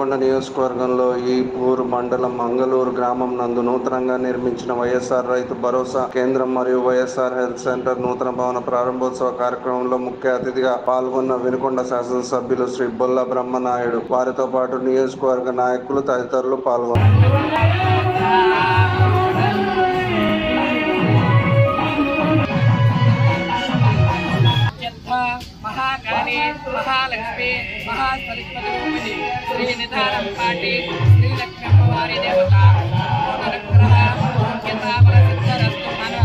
దేవరకొండ నియోజకవర్గంలో ఈపూర్ మండలం మంగళూరు గ్రామం నందు నూతనంగా నిర్మించిన వైఎస్ఆర్ రైతు భరోసా కేంద్రం మరియు వైఎస్ఆర్ హెల్త్ సెంటర్ నూతన భవన ప్రారంభోత్సవ కార్యక్రమంలో ముఖ్య అతిథిగా పాల్గొన్న వినుకొండ శాసనసభ్యులు శ్రీ బొల్ల బ్రహ్మనాయుడు వారితో పాటు నియోజకవర్గ నాయకులు తదితరులు పాల్గొన్నారు అత్యంత మహాకాళి మహాలక్ష్మి మహాసరస్వతి రూపిణి శ్రీ నిధానం పాటి శ్రీ లక్ష్మీ అమ్మవారి దేవత అనుగ్రహ అంకిత బల సిద్ధరస్తు మన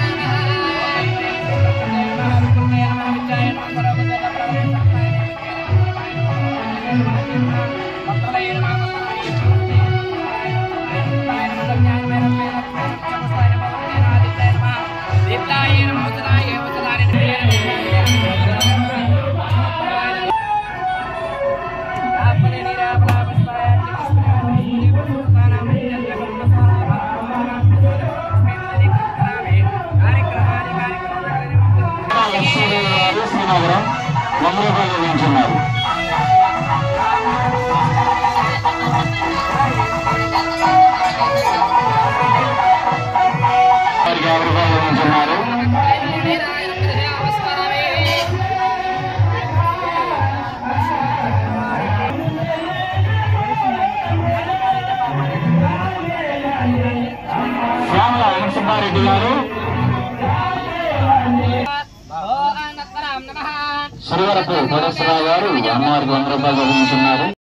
లక్ష్మీదేవి గారు శ్రీనగరం వంద రూపాయలు విధించున్నారు వారికి యాభై రూపాయలు విధించున్నారు శ్యామల వెంకటసుబ్బారెడ్డి గారు శ్రీవరపు కోటేశ్వరరావు గారు అమ్మవారికి వంద రూపాయలు విధించున్నారు